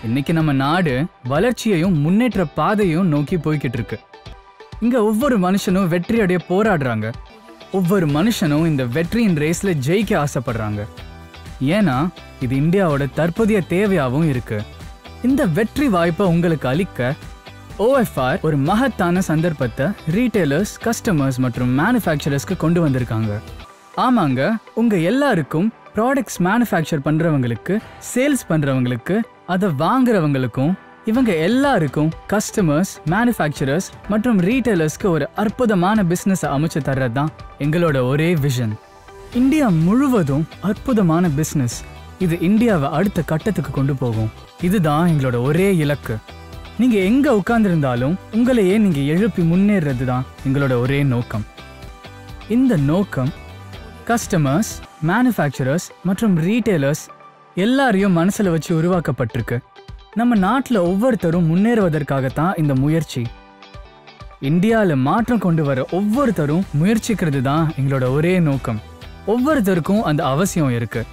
இன்னைக்கு நம்ம நாடு வளர்ச்சியையும் முன்னேற்ற பாதையும் நோக்கி போய்கிட்டு இருக்கு இங்க ஒவ்வொரு மனுஷனும் வெற்றி அடைய போராடுறாங்க ஒவ்வொரு மனுஷனும் இந்த வெற்றியின் ரேஸ்ல ஜெயிக்க ஆசைப்படுறாங்க ஏன்னா இது இந்தியாவோட தற்போதைய தேவையாகவும் இருக்கு இந்த வெற்றி வாய்ப்பை உங்களுக்கு அளிக்க OFR ஒரு மகத்தான சந்தர்ப்பத்தை ரீட்டைலர்ஸ் கஸ்டமர்ஸ் மற்றும் மேனுஃபேக்சரர்ஸ்க்கு கொண்டு வந்திருக்காங்க ஆமாங்க உங்க எல்லாருக்கும் ப்ராடக்ட்ஸ் மேனுஃபேக்சர் பண்றவங்களுக்கு சேல்ஸ் பண்றவங்களுக்கு அதை வாங்குறவங்களுக்கும் இவங்க எல்லாருக்கும் கஸ்டமர்ஸ் மேனுஃபேக்சரர்ஸ் மற்றும் ரீட்டைலர்ஸ்க்கு ஒரு அற்புதமான பிசினஸ் அமைச்சு தர்றது தான் எங்களோட ஒரே விஷன் இந்தியா முழுவதும் அற்புதமான பிசினஸ் இது இந்தியாவை அடுத்த கட்டத்துக்கு கொண்டு போகும் இதுதான் எங்களோட ஒரே இலக்கு நீங்க எங்க உட்கார்ந்திருந்தாலும் உங்களையே நீங்க எழுப்பி முன்னேறது தான் எங்களோட ஒரே நோக்கம் இந்த நோக்கம் கஸ்டமர்ஸ் மேனுஃபேக்சரர்ஸ் மற்றும் ரீட்டைலர்ஸ் எல்லாரையும் மனசுல வச்சு உருவாக்கப்பட்டிருக்கு நம்ம நாட்டில் ஒவ்வொருத்தரும் முன்னேறுவதற்காகத்தான் இந்த முயற்சி இந்தியாவில் மாற்றம் கொண்டு வர ஒவ்வொருத்தரும் முயற்சிக்கிறது தான் எங்களோட ஒரே நோக்கம் ஒவ்வொருத்தருக்கும் அந்த அவசியம் இருக்கு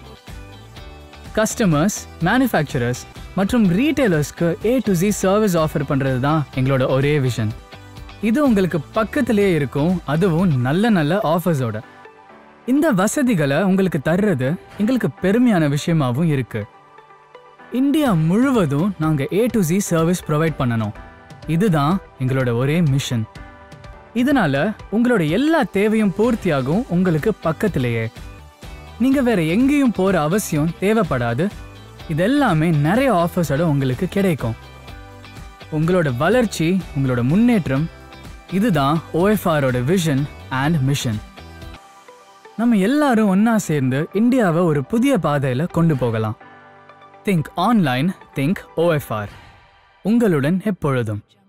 கஸ்டமர்ஸ் மேனுஃபேக்சரர்ஸ் மற்றும் ரீட்டைலர்ஸ்க்கு A to Z service offer பண்றது தான் எங்களோட ஒரே விஷன் இது உங்களுக்கு பக்கத்திலேயே இருக்கும் அதுவும் நல்ல நல்ல ஆஃபர்ஸோட இந்த வசதிகளை உங்களுக்கு தர்றது எங்களுக்கு பெருமையான விஷயமாவும் இருக்கு இந்தியா முழுவதும் நாங்க A to Z service provide பண்ணணும் இதுதான் எங்களோட ஒரே மிஷன் இதனால உங்களோட எல்லா தேவையும் பூர்த்தியாகும் உங்களுக்கு பக்கத்திலேயே நீங்க வேற எங்கேயும் போற அவசியம் தேவைப்படாது இதெல்லாமே நிறைய ஆஃபர்ஸோட உங்களுக்கு கிடைக்கும் உங்களோட வளர்ச்சி உங்களோட முன்னேற்றம் இதுதான் ஓஎஃப்ஆரோட விஷன் அண்ட் மிஷன் நம்ம எல்லாரும் ஒண்ணா சேர்ந்து இந்தியாவை ஒரு புதிய பாதையில கொண்டு போகலாம் திங்க் ஆன்லைன் திங்க் ஓஎஃப்ஆர் உங்களுடன் எப்பொழுதும்